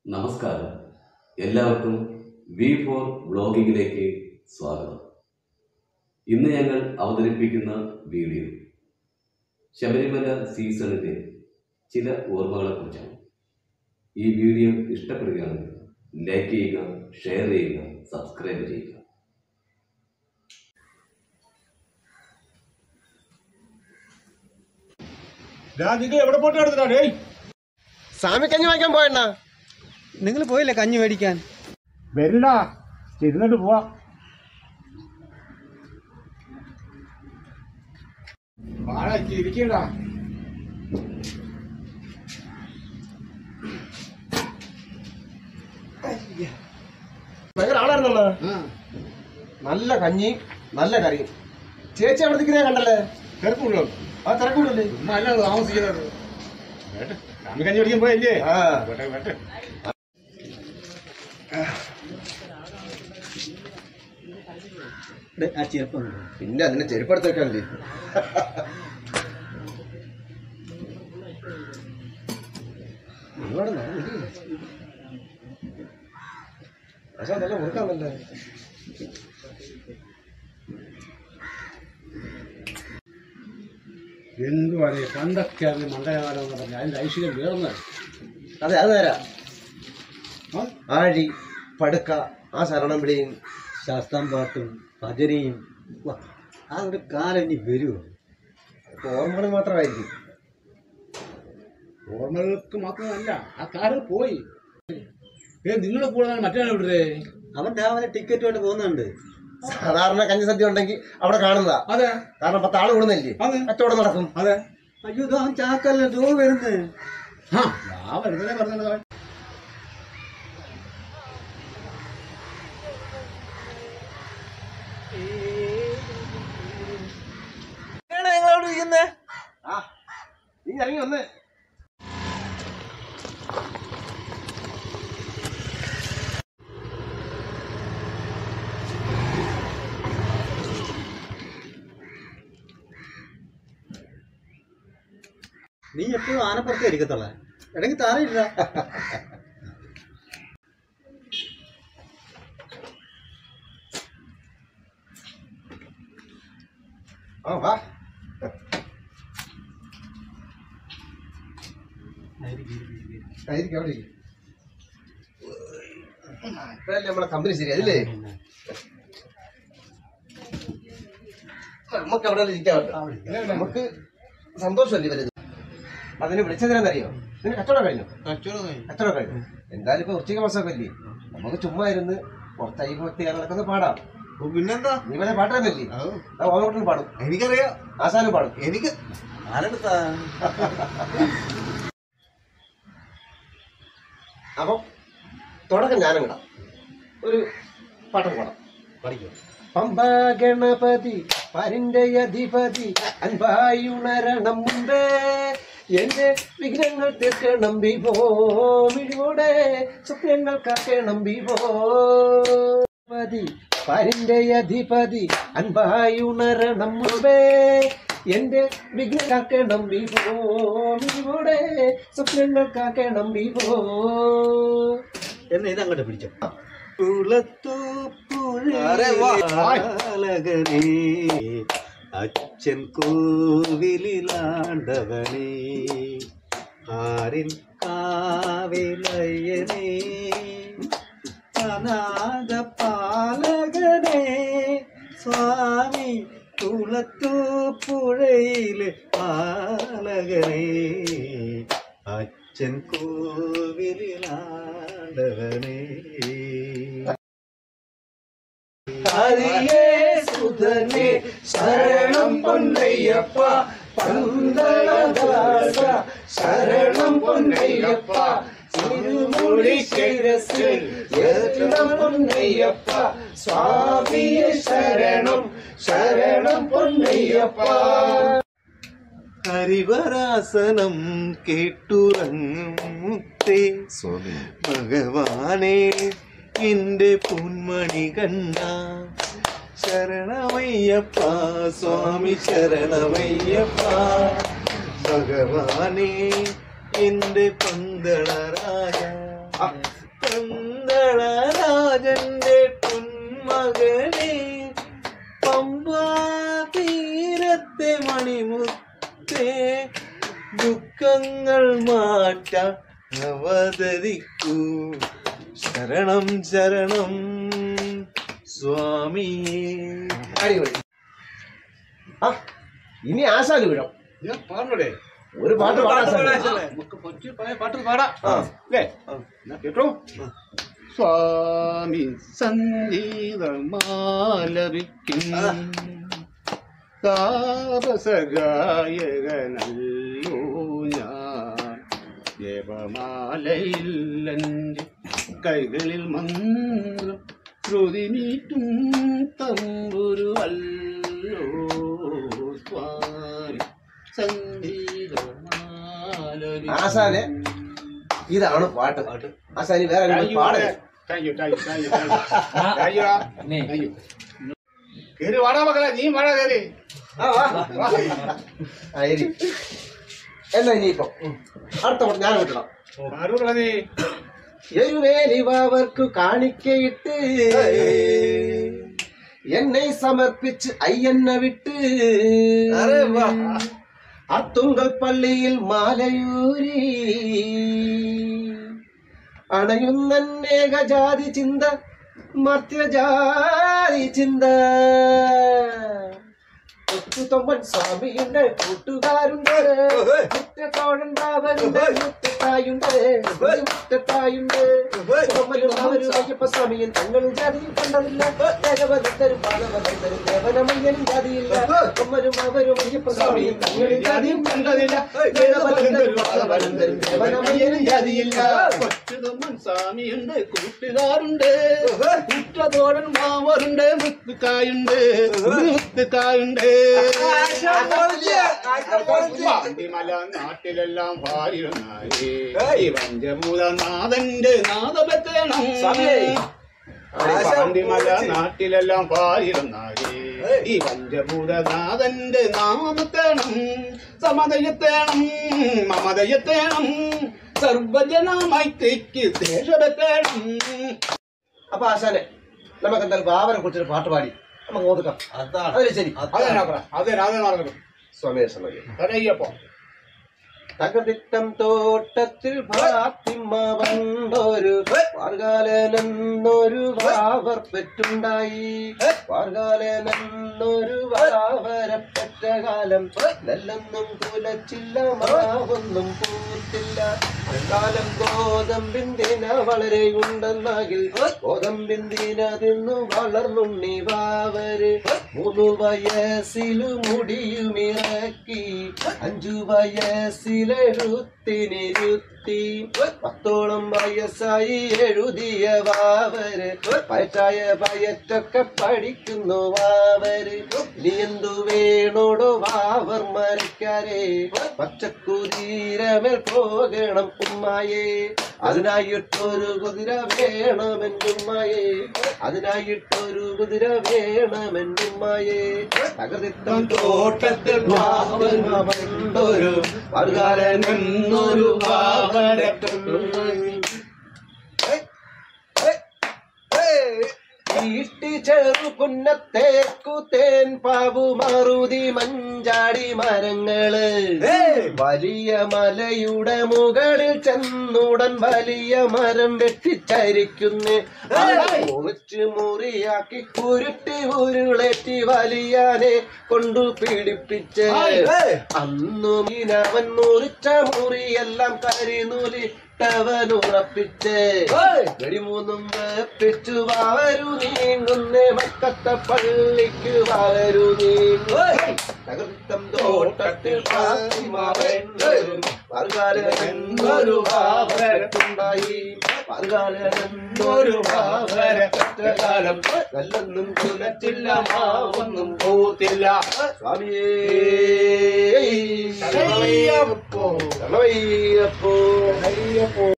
നമസ്കാരം എല്ലാവർക്കും V four വ്ളോഗിങ്ങിലേക്ക് സ്വാഗതം ഇന്ന് ഞങ്ങൾ അവതരിപ്പിക്കുന്ന വീഡിയോ ശബരിമല സീസണിലെ ചില ഓർമ്മകളെക്കുറിച്ചാണ് ഈ വീഡിയോ ഇഷ്ടപ്പെടുകയാണെങ്കിൽ ലൈക്ക് ചെയ്യുക ഷെയർ ചെയ്യുക സബ്സ്ക്രൈബ് ചെയ്യുക ഡാ, നിങ്ങൾ എവിടെ പോയിട്ട് നടത്തിനാ ഡേയ് സ്വാമി കഞ്ഞി വാങ്ങിക്കാൻ പോയണ്ണ നിങ്ങൾ പോയില്ലേ കഞ്ഞി മേടിക്കാൻ വരില്ല ഇരുന്നിട്ട് പോവാ ഇരിക്കണ്ട ഭയങ്കര ആളായിരുന്നണ്ണ നല്ല കഞ്ഞി നല്ല കറിയും ചേച്ചി അവിടെ നിൽക്കുന്നേ കണ്ടല്ലേ തിരക്കുള്ളൂ ആ തിരക്കൂടല്ലേ ഉമ്മ അല്ല താമസിക്കുന്നത് വേട്ടെ സ്വാമി കഞ്ഞി പഠിക്കാൻ പോയല്ലേ ആ വേട്ടെ വേട്ടെ ആ ചെറുപ്പമുണ്ട് പിന്നെ അതിന്റെ ചെരുപ്പെടുത്ത് വെക്കാനില്ലേ ഒരുപാട് നടന്നില്ലേ? പക്ഷെ അതെല്ലാം കൊടുക്കാന്നല്ലേ എന്തുവാണ് പണ്ടൊക്കെ അത് മണ്ടകാലം എന്ന് പറഞ്ഞാൽ അതിന്റെ ഐശ്വര്യം വേർന്നത് അതെ അത് തരാം ആഴി പടുക്ക ആ ശരണം വിളിയും ശാസ്ത്രം പാട്ടും ഭജനയും വാ, ആ ഒരു കാലം ഇനി വരുമോ ഓർമ്മകൾ മാത്രമായിരിക്കും ഓർമ്മകൾക്ക് മാത്രമല്ല ആ കാലം പോയി ഏ നിങ്ങളുടെ കൂടെ മറ്റേ വിടുതേ അവൻ രാവിലെ ടിക്കറ്റ് കൊണ്ട് പോകുന്നുണ്ട് സാധാരണ കഞ്ഞി സദ്യ ഉണ്ടെങ്കിൽ അവിടെ കാണുന്നതാ അതെ കാരണം പത്ത് ആള് കൂടുന്നില്ലേ അതെ. കച്ചവടം നടക്കും അതെ അയ്യോ ഇതാ അവൻ ചാക്കല്ല ദോ വരുന്നത് ആ ഞാൻ വെറുതെ പറഞ്ഞത് ആ നീ ഇറങ്ങി വന്ന് നീ എപ്പോഴും ആനപ്പുറത്തേ ഇരിക്കത്തുള്ള ഇടയ്ക്ക് താരയില്ല ആ വാ ആയിരിക്കും അവിടെ ഇരിക്ക്. ഇപ്പഴല്ലേ നമ്മളെ കമ്പനി ശരി അതില്ലേ നമുക്ക് അവിടെ ഇരിക്കാൻ പറ്റും. നമുക്ക് സന്തോഷമല്ലേ വരുന്നത് അതിന് വിളിച്ചതിനെന്നറിയോ നിന്റെ കച്ചവടം കഴിഞ്ഞു കച്ചവടം കഴിഞ്ഞു എന്തായാലും ഇപ്പൊ ഉച്ചയ്ക്ക് മാസമൊക്കെ അല്ലേ നമുക്ക് ചുമ്മാ ഇരുന്ന് പുറത്തായി ഭക്തി നടക്കുന്ന പാടാം പിന്നെന്താ നീ വല്ല പാട്ടാനല്ലേ ഓണോട്ടിന് പാടും എനിക്കറിയാം ആശാനും പാടും എനിക്ക് ആരെടുത്താ അപ്പം തുടക്കം ഞാനും കിടാം ഒരു പാട്ട് പാടാം പഠിക്കും പമ്പ ഗണപതി പരിന്റെ അധിപതി അൻപായുണരണം മുമ്പേ എന്റെ വിഘ്നങ്ങൾ തീർക്കണം വിഭോ മിഴിവോടെ സ്വപ്നങ്ങൾ കാക്കണം വിഭോ പതി പരിന്റെ അധിപതി അൻപായുണരണം മുമ്പേ എന്റെ വിഘ്നം കാക്കണം വിഭോ മിഴിവോടെ സ്വപ്നങ്ങൾ കാക്കണം വിഭോ എന്നെ ഇതങ്ങോട്ട് പിടിച്ചോ അരെ വാ. കുളത്തൂപ്പുഴകനെ അച്ഛൻ കോവിലാണ്ടവനെ ആരിൻ കാവിലയ്യനെ അനാഥ പാലകനെ സ്വാമി കുളത്തൂപ്പുഴയിലെ പാലകനെ അച്ഛൻ കോവിലാണ്ടവനെ ഹരിയേ സുധനെ ശരണം പൊന്നയ്യപ്പ പന്തളദാസ ശരണം പൊന്നയ്യപ്പ തിരുമുടിക്കിരസിൽ എത്തണം പൊന്നയ്യപ്പ സ്വാമിയെ ശരണം ശരണം പൊന്നയ്യപ്പ ഹരിവരാസനം കേട്ടുറങ്ങുത്തേ ഭഗവാനെ എന്റെ പൊന്മണി കണ്ട ശരണമയ്യപ്പ സ്വാമി ശരണമയ്യപ്പ ഭഗവാനെ എന്റെ പന്തളരാജ ആ, പന്തളരാജന്റെ പൊന്മകനെ പമ്പാ തീരത്തെ മണിമുത്തേ ദുഃഖങ്ങൾ മാറ്റാൻ അവതരിക്കൂ ശരണം ശരണം സ്വാമിയേ അടിപൊളി ആ ഇനി ആശാന് വിടാം ഞാൻ പാടണേ ഒരു പാട്ട് പാടാൻ നമുക്ക് കൊച്ചു പഴയ പാട്ട് പാടാം ആ. അല്ലേ എന്നാ കേട്ടോ സ്വാമി സംഗീതമാലപിക്കും താപസഗായകനല്ലോ ഞാൻ ദേവമാലയില്ലെൻ്റെ കൈകളിൽ മന്ത്രം ശ്രുതിമീറ്റും തമ്പുരു അല്ലോ സ്വാമി സംഗീതമാലപിക്കും ആശാനെ ഇതാണ് പാട്ട് പാട്ട് ആശാനി വേറെ ആരെങ്കിലും പാടേ thank you thank you thank you thank you thank you കേറി വാടാ മക്കളെ നീ വാടാ കേറി ആ, വാ. ആ, ഇരി. എന്നാ ഇനിയിപ്പോ ഉം. അടുത്ത പാട്ട് ഞാൻ വിട്ടണം ആരോടാ നീ എരുവേലിവാവർക്കു കാണിക്കയിട്ട് എന്നെ സമർപ്പിച്ച് അയ്യന്നെ വിട്ട് അത്തുങ്കൽ പള്ളിയിൽ മാലയൂരി അണയുന്നേകജാതി ചിന്ത മർത്യജാതി ചിന്ത തൊമ്പൻ സ്വാമിയുണ്ട് കൂട്ടുകാരുണ്ട് മുറ്റത്തോഴൻ ബാബനുണ്ട് മുറ്റത്തായുണ്ട് മുറ്റത്തായുണ്ട് കൊമ്മലും അവരും അയ്യപ്പ സ്വാമിയും തങ്ങളും ജാതിയിൽ കണ്ടതില്ല ദേവദത്തരും പാദവദത്തരും ദേവനമയ്യനും ജാതിയില്ല കൊമ്മലും അവരും അയ്യപ്പ സ്വാമിയും തങ്ങളും ജാതിയും കണ്ടതില്ല ദേവദത്തരും പാദവദത്തരും ദേവനമയ്യനും ജാതിയില്ല കൊച്ചുതമ്മൻ സ്വാമിയുണ്ട് കൂട്ടുകാരുണ്ട് കുറ്റതോഴൻ മാവറുണ്ട് മുത്തുക്കായുണ്ട് മുത്തുക്കായുണ്ട് പാണ്ടിമല നാട്ടിലെല്ലാം ഭാര്യനായി പഞ്ചഭൂതനാഥന്റെ നാദപത്തേണം പാണ്ടിമല നാട്ടിലെല്ലാം ഭാര്യനായി ഈ പഞ്ചഭൂതനാഥന്റെ നാമത്തേണം സമതയത്തേണം മമതയത്തേണം സർവജന മൈത്രിക്ക് ദേശവത്തേണം അപ്പൊ ആശാനെ നമുക്ക് എന്തായാലും ബാബനെ കുറിച്ചൊരു പാട്ട് പാടി നമുക്ക് ഓതുക്കാം അതാണ് അതിന് ശരി അതെ അതെ അതെ നടക്കും സ്വാമിയെ സമയം കരയ്യപ്പോ തകതിട്ടം തോട്ടത്തിൽ ഭാത്തിമ്മ വന്നൊരു വാർകാലനെന്നൊരു വാവർ പെറ്റുണ്ടായി വാർകാലനെന്നൊരു വാവരപ്പെട്ട കാലം നെല്ലൊന്നും കുലച്ചില്ല മാവൊന്നും പൂത്തില്ല കാലം ഗോതമ്പിന്തിന വളരെ ഉണ്ടെന്നാകിൽ ഗോതമ്പിന്തിന തിന്നു വളർന്നുണ്ണി വാവര് മൂന്നു വയസ്സിലു മുടിയുമിറക്കി അഞ്ചു വയസ്സിലെഴുത്തിനിരുത്തി പത്തോളം വയസ്സായി എഴുതിയ വാവര് പയറ്റായ പയറ്റൊക്കെ പഠിക്കുന്നു വാവര് ഇനി എന്തു വേണോടോ വാവർ മരക്കാരെ പച്ചക്കുതിരമേൽ പോകണം ഉമ്മായെ അതിനായിട്ടൊരു കുതിര വേണമെന്റുമ്മായെ അതിനായിട്ടൊരു കുതിര വേണമെന്റുമ്മായെ തകർത്തിത്തം തോട്ടത്തിൽ വാവനൊരു വരുകാരനെന്നൊരു ഈട്ടി ചെറു പുന്നത്തേക്കു തേൻ പാവു മറുതി മഞ്ചാടി മരങ്ങള് വലിയ മലയുടെ മുകളിൽ ചെന്നുടൻ വലിയ മരം വെട്ടിച്ചരിക്കുന്നു മുറിച്ച് മുറിയാക്കി ഉരുട്ടി ഉരുളേറ്റി വലിയാനെ കൊണ്ടു പീഡിപ്പിച്ച് അന്നു മീനവൻ മുറിച്ച മുറിയെല്ലാം കരിനൂലി ട്ടവനുറപ്പിച്ച് വെടിമൂന്നും വെപ്പിച്ചു വാവരു നീങ്ങുന്നേ മക്കത്ത പള്ളിക്ക് വാവരു നീങ്ങും തകർത്തം തോട്ടത്തിൽ വർഗാലെന്നൊരു വാവരത്തുണ്ടായി വർഗാലെന്നൊരു വാവരപ്പെട്ട കാലം നല്ലൊന്നും കുലച്ചില്ല മാവൊന്നും പോത്തില്ല സ്വാമിയേ ശരണയ്യപ്പോ. ശരണയ്യപ്പോ ശരണയ്യപ്പോ.